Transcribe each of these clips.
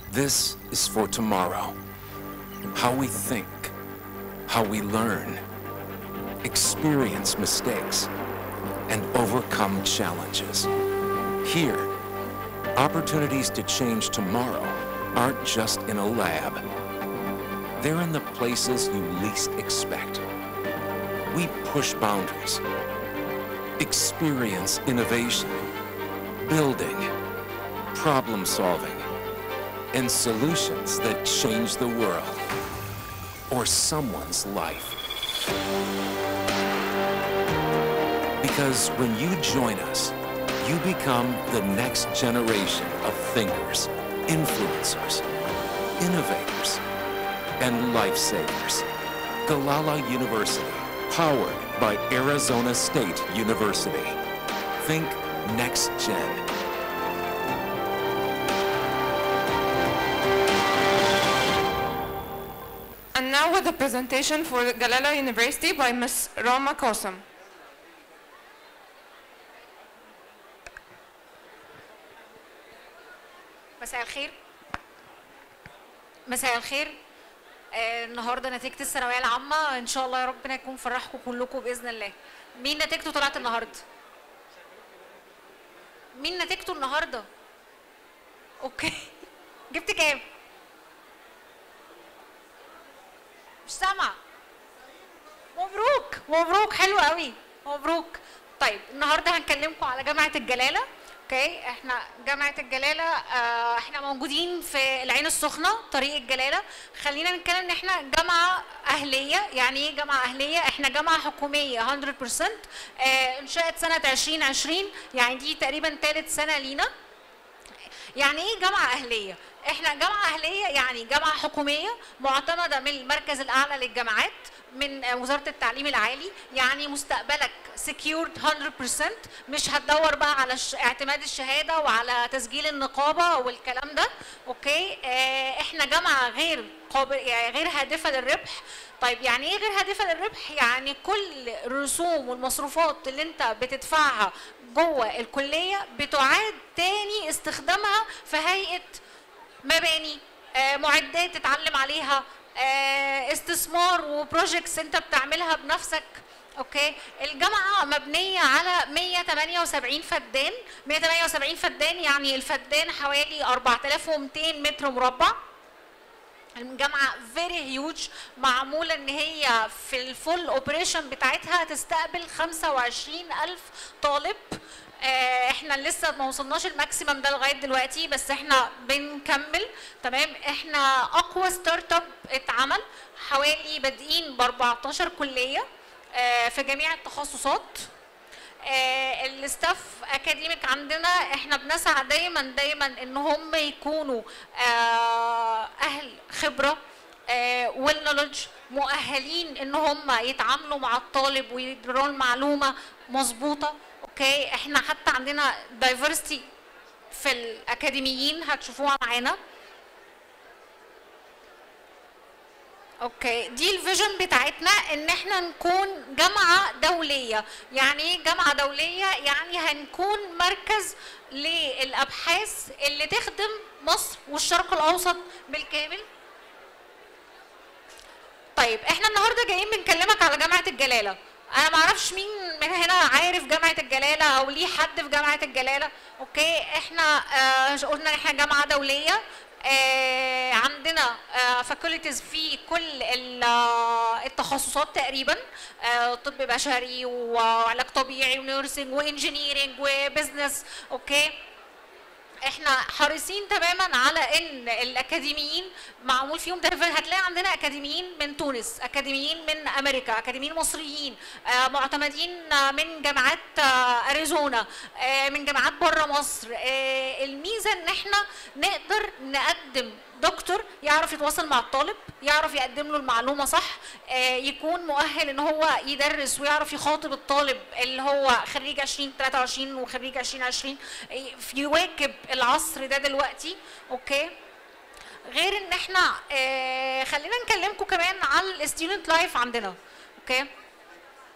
This is for tomorrow. How we think, how we learn, experience mistakes, and overcome challenges. Here, opportunities to change tomorrow aren't just in a lab. They're in the places you least expect. We push boundaries, experience innovation, building, problem solving, and solutions that change the world or someone's life. Because when you join us, you become the next generation of thinkers, influencers, innovators, and lifesavers. Galala University, powered by Arizona State University. Think next gen. And now with a presentation for Galala University by Ms. Rama Kosam. مساء الخير مساء الخير آه، النهارده نتيجة الثانوية العامة إن شاء الله يا ربنا يكون فرحكم كلكم بإذن الله. مين نتيجته طلعت النهارده؟ مين نتيجته النهارده؟ أوكي جبت كام؟ مش سامعة مبروك مبروك حلو قوي مبروك طيب النهارده هنكلمكم على جامعة الجلالة اوكي احنا جامعة الجلالة اه احنا موجودين في العين السخنة طريق الجلالة خلينا نتكلم ان احنا جامعة اهلية يعني ايه جامعة اهلية احنا جامعة حكومية 100% اه انشأت سنة 2020 يعني دي تقريبا ثالث سنة لينا يعني ايه جامعة أهلية؟ احنا جامعة أهلية يعني جامعة حكومية معتمدة من المركز الأعلى للجامعات من وزارة التعليم العالي يعني مستقبلك secured 100% مش هتدور بقى على ش- اعتماد الشهادة وعلى تسجيل النقابة والكلام ده اوكي اه احنا جامعة غير قابل يعني غير هادفة للربح طيب يعني ايه غير هادفة للربح؟ يعني كل الرسوم والمصروفات اللي انت بتدفعها جوه الكلية بتعاد تاني استخدامها في هيئة مباني آه، معدات تتعلم عليها آه، استثمار وبروجكتس انت بتعملها بنفسك اوكي الجامعه مبنيه على 178 فدان 178 فدان يعني الفدان حوالي 4200 متر مربع الجامعه فيري هيوج معموله ان هي في الفول اوبريشن بتاعتها تستقبل 25000 طالب آه، احنا لسه ما وصلناش الماكسيمم ده لغايه دلوقتي بس احنا بنكمل تمام احنا اقوى ستارت اب اتعمل حوالي بادئين ب 14 كليه آه، في جميع التخصصات آه، الستاف اكاديميك عندنا احنا بنسعى دايما دايما ان هم يكونوا آه، اهل خبره والنولج مؤهلين ان هم يتعاملوا مع الطالب ويدروا المعلومه مظبوطه اوكي احنا حتى عندنا دايفرستي في الاكاديميين هتشوفوها معانا اوكي دي الفيجن بتاعتنا ان احنا نكون جامعه دوليه يعني ايه جامعه دوليه يعني هنكون مركز للابحاث اللي تخدم مصر والشرق الاوسط بالكامل طيب احنا النهارده جايين بنكلمك على جامعه الجلاله انا ما اعرفش مين من هنا عارف جامعه الجلاله او ليه حد في جامعه الجلاله اوكي احنا آه قلنا ان احنا جامعه دوليه آه عندنا فاكولتيز في كل ال- آه، التخصصات تقريبا آه طب بشري وعلاج طبيعي ونيرسينج وانجينيرنج وبزنس اوكي احنا حريصين تماما على ان الاكاديميين معمول فيهم ده هتلاقي عندنا اكاديميين من تونس اكاديميين من امريكا اكاديميين مصريين آه، معتمدين آه، من جامعات آه، اريزونا آه، من جامعات بره مصر آه، الميزه ان احنا نقدر نقدم دكتور يعرف يتواصل مع الطالب يعرف يقدم له المعلومه صح آه، يكون مؤهل ان هو يدرس ويعرف يخاطب الطالب اللي هو خريج 2023 وخريج 2020 آه، يواكب العصر ده دلوقتي اوكي غير ان احنا آه، خلينا نكلمكم كمان على الستودنت لايف عندنا اوكي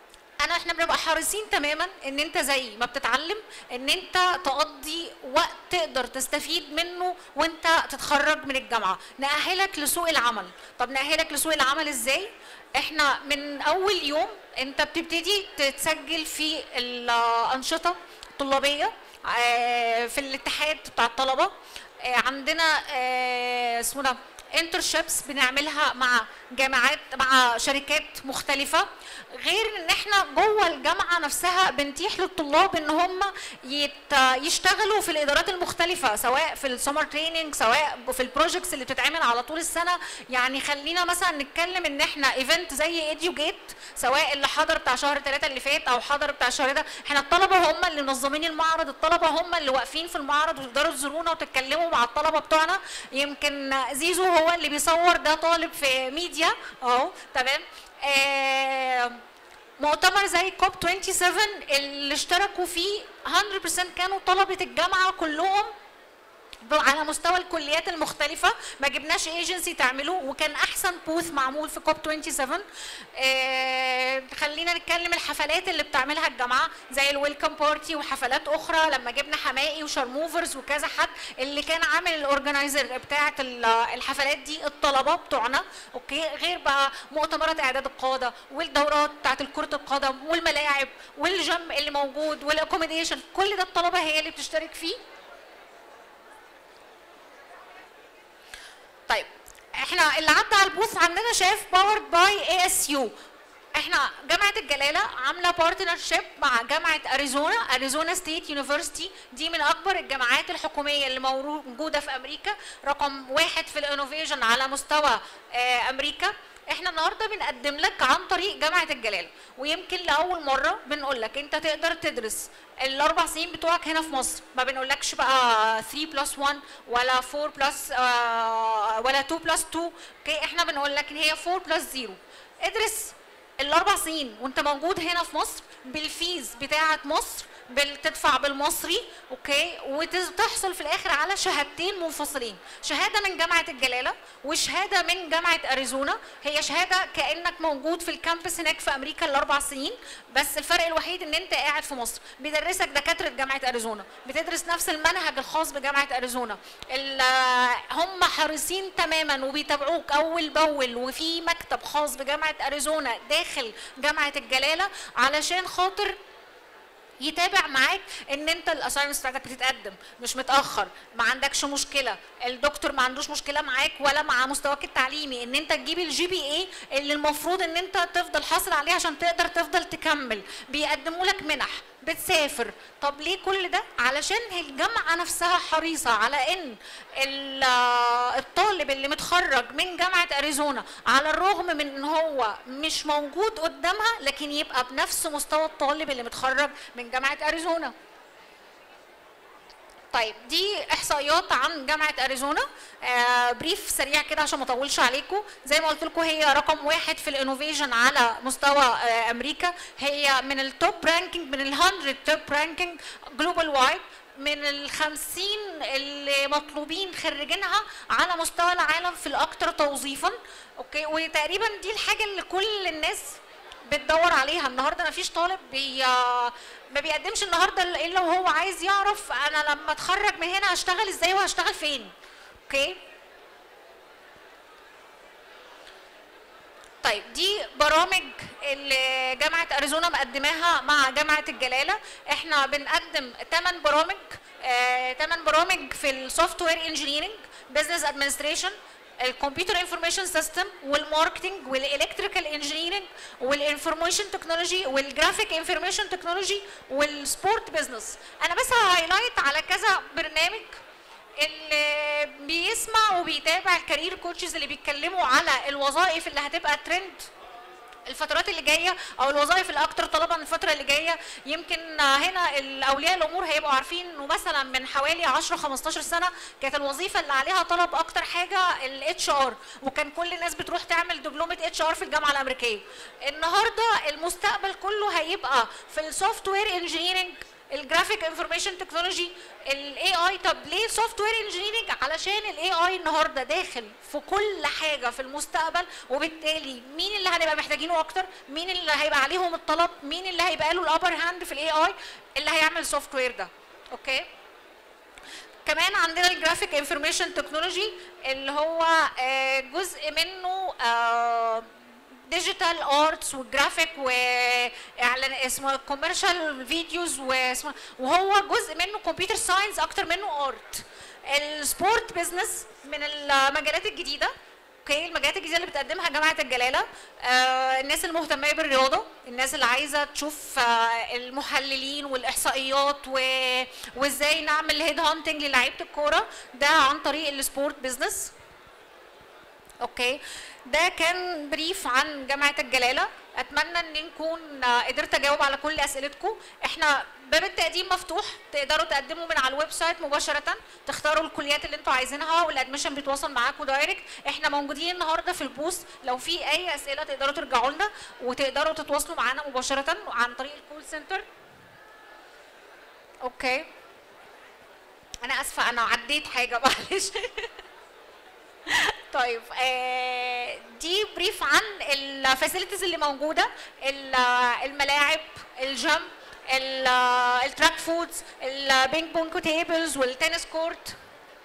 انا احنا بنبقى حريصين تماما ان انت زي ما بتتعلم ان انت تقضي وقت تقدر تستفيد منه وانت تتخرج من الجامعه نأهلك لسوق العمل طب نأهلك لسوق العمل ازاي احنا من اول يوم انت بتبتدي تتسجل في الانشطه الطلابيه آه، في الاتحاد بتاع الطلبه آه، عندنا آه، اسمه ده انترشيبس بنعملها مع جامعات مع شركات مختلفة غير ان احنا جوه الجامعة نفسها بنتيح للطلاب ان هم يت- يشتغلوا في الادارات المختلفة سواء في السمر تريننج سواء في البروجكتس اللي بتتعمل على طول السنة يعني خلينا مثلا نتكلم ان احنا ايفنت زي ايديو جيت سواء اللي حضر بتاع شهر ثلاثة اللي فات او حضر بتاع الشهر ده احنا الطلبة هم اللي منظمين المعرض الطلبة هم اللي واقفين في المعرض وتقدروا تزورونا وتتكلموا مع الطلبة بتوعنا يمكن زيزو هو اللي بيصور ده طالب في ميديا اهو تمام آه مؤتمر زي كوب 27 اللي اشتركوا فيه 100% كانوا طلبة الجامعة كلهم على مستوى الكليات المختلفة ما جبناش ايجنسي تعمله وكان احسن بوث معمول في كوب 27 آه خلينا نتكلم الحفلات اللي بتعملها الجامعة زي الويلكم بارتي وحفلات اخرى لما جبنا حمائي وشرموفرز وكذا حد اللي كان عامل الاورجنايزر بتاعة ال- الحفلات دي الطلبة بتوعنا اوكي غير بقى مؤتمرات اعداد القادة والدورات بتاعة كرة القدم والملاعب والجيم اللي موجود والاكوموديشن كل ده الطلبة هي اللي بتشترك فيه طيب احنا اللي عدى على البوث عندنا شاف باورد باي اي اس يو احنا جامعه الجلاله عامله بارتنر شيب مع جامعه اريزونا اريزونا ستيت يونيفرسيتي دي من اكبر الجامعات الحكوميه اللي موجوده في امريكا رقم واحد في الانوفيشن على مستوى آه، امريكا احنا النهارده بنقدم لك عن طريق جامعه الجلاله ويمكن لاول مره بنقول لك انت تقدر تدرس الاربع سنين بتوعك هنا في مصر ما بنقولكش بقى 3 بلس 1 ولا 4 بلس ولا 2 بلس 2 اوكي احنا بنقول لك ان هي 4 بلس 0 ادرس الاربع سنين وانت موجود هنا في مصر بالفيز بتاعه مصر بتدفع بالمصري اوكي وتحصل في الاخر على شهادتين منفصلين شهاده من جامعه الجلاله وشهاده من جامعه اريزونا هي شهاده كانك موجود في الكامبس هناك في امريكا الاربع سنين بس الفرق الوحيد ان انت قاعد في مصر بيدرسك دكاتره جامعه اريزونا بتدرس نفس المنهج الخاص بجامعه اريزونا ال- هم حريصين تماما وبيتابعوك اول باول وفي مكتب خاص بجامعه اريزونا داخل جامعه الجلاله علشان خاطر يتابع معاك ان انت الاساينمنتس بتاعتك بتتقدم مش متاخر ما عندكش مشكله الدكتور ما عندوش مشكله معاك ولا مع مستواك التعليمي ان انت تجيب الجي بي اي اللي المفروض ان انت تفضل حاصل عليه عشان تقدر تفضل تكمل بيقدموا لك منح بتسافر طب ليه كل ده علشان الجامعه نفسها حريصه على ان ال- الطالب اللي متخرج من جامعه اريزونا على الرغم من ان هو مش موجود قدامها لكن يبقى بنفس مستوى الطالب اللي متخرج من جامعه اريزونا طيب دي احصائيات عن جامعه اريزونا آه بريف سريع كده عشان ما اطولش عليكم زي ما قلت لكم هي رقم واحد في الانوفيشن على مستوى آه امريكا هي من التوب رانكينج من ال 100 توب رانكينج جلوبال وايد من ال 50 اللي مطلوبين خريجينها على مستوى العالم في الاكثر توظيفا اوكي وتقريبا دي الحاجه اللي كل الناس بتدور عليها النهارده ما فيش طالب بي ما بيقدمش النهارده الا وهو عايز يعرف انا لما اتخرج من هنا هشتغل ازاي وهشتغل فين اوكي طيب دي برامج اللي جامعه اريزونا مقدماها مع جامعه الجلاله احنا بنقدم 8 برامج 8 برامج في السوفت وير انجينيرنج بزنس ادمنستريشن الكمبيوتر انفورميشن سيستم والماركتنج والالكتريكال انجينيرنج والانفورميشن تكنولوجي والجرافيك انفورميشن تكنولوجي والسبورت بزنس انا بس هايلايت على كذا برنامج اللي بيسمع وبيتابع الكارير كوتشز اللي بيتكلموا على الوظائف اللي هتبقى ترند الفترات اللي جايه او الوظائف الاكثر طلبا الفتره اللي جايه يمكن هنا الاولياء الامور هيبقوا عارفين انه مثلا من حوالي 10 15 سنه كانت الوظيفه اللي عليها طلب اكتر حاجه الاتش ار وكان كل الناس بتروح تعمل دبلومه اتش ار في الجامعه الامريكيه النهارده المستقبل كله هيبقى في السوفت وير انجينيرنج الجرافيك انفورميشن تكنولوجي الاي اي طب ليه سوفت وير انجينيرنج علشان الاي اي النهارده داخل في كل حاجه في المستقبل وبالتالي مين اللي هنبقى محتاجينه اكتر مين اللي هيبقى عليهم الطلب مين اللي هيبقى له الابر هاند في الاي اي اللي هيعمل سوفت وير ده اوكي كمان عندنا الجرافيك انفورميشن تكنولوجي اللي هو آه، جزء منه ديجيتال ارتس والجرافيك واعلان اسمه كوميرشال فيديوز واسمه وهو جزء منه كمبيوتر ساينس اكتر منه ارت السبورت بزنس من المجالات الجديده اوكي المجالات الجديده اللي بتقدمها جامعه الجلاله آه الناس المهتمه بالرياضه الناس اللي عايزه تشوف آه المحللين والاحصائيات و... وازاي نعمل هيد هانتنج للعيبه الكوره ده عن طريق السبورت بزنس اوكي ده كان بريف عن جامعه الجلاله اتمنى ان نكون آه، قدرت اجاوب على كل اسئلتكم احنا باب التقديم مفتوح تقدروا تقدموا من على الويب سايت مباشره تختاروا الكليات اللي انتوا عايزينها والادميشن بيتواصل معاكم دايركت احنا موجودين النهارده في البوست لو في اي اسئله تقدروا ترجعوا لنا وتقدروا تتواصلوا معانا مباشره عن طريق الكول سنتر اوكي انا اسفه انا عديت حاجه معلش طيب آه، دي بريف عن الفاسيلتيز اللي موجوده ال- الملاعب الجيم ال- التراك فودز البينج بونج تيبلز والتنس كورت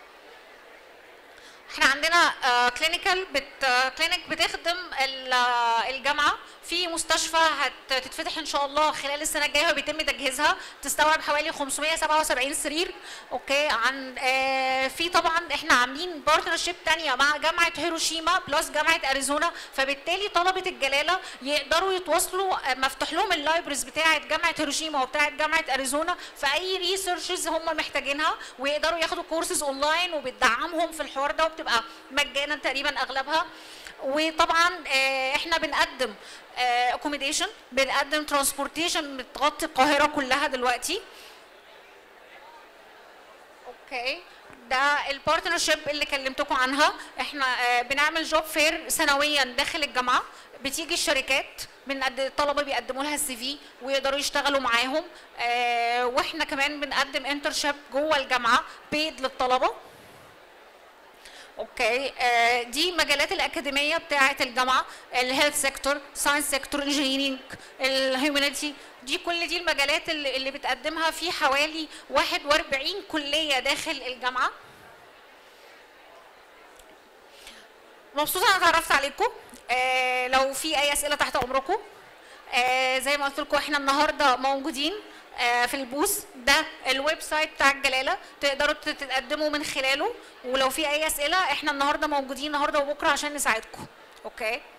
احنا عندنا كلينيكال بت كلينيك بتخدم ال- آه، الجامعه في مستشفى هتتفتح ان شاء الله خلال السنه الجايه وبيتم تجهيزها تستوعب حوالي 577 سرير اوكي عن آه، في طبعا احنا عاملين بارتنرشيب تانية مع جامعه هيروشيما بلس جامعه اريزونا فبالتالي طلبه الجلاله يقدروا يتواصلوا آه، مفتوح لهم اللايبرز بتاعه جامعه هيروشيما وبتاعه جامعه اريزونا في اي ريسيرشز هم محتاجينها ويقدروا ياخدوا كورسز اونلاين وبتدعمهم في الحوار ده وبتبقى مجانا تقريبا اغلبها وطبعا آه، احنا بنقدم اكوميديشن بنقدم ترانسبورتيشن بتغطي القاهره كلها دلوقتي اوكي ده البارتنرشيب اللي كلمتكم عنها احنا آه، بنعمل جوب فير سنويا داخل الجامعه بتيجي الشركات بنقد- الطلبه بيقدموا لها السي في ويقدروا يشتغلوا معاهم آه، واحنا كمان بنقدم انترشيب جوه الجامعه بيد للطلبه اوكي آه، دي مجالات الاكاديميه بتاعه الجامعه الهيلث سيكتور ساينس سيكتور انجينيرنج الهيومانيتي دي كل دي المجالات اللي, اللي بتقدمها في حوالي 41 كليه داخل الجامعه مبسوطه انا اتعرفت عليكم آه لو في اي اسئله تحت امركم آه زي ما قلت لكم احنا النهارده موجودين آه في البوث ده الويب سايت بتاع الجلاله تقدروا تت- تتقدموا من خلاله ولو في اي اسئله احنا النهارده موجودين النهارده وبكره عشان نساعدكم اوكي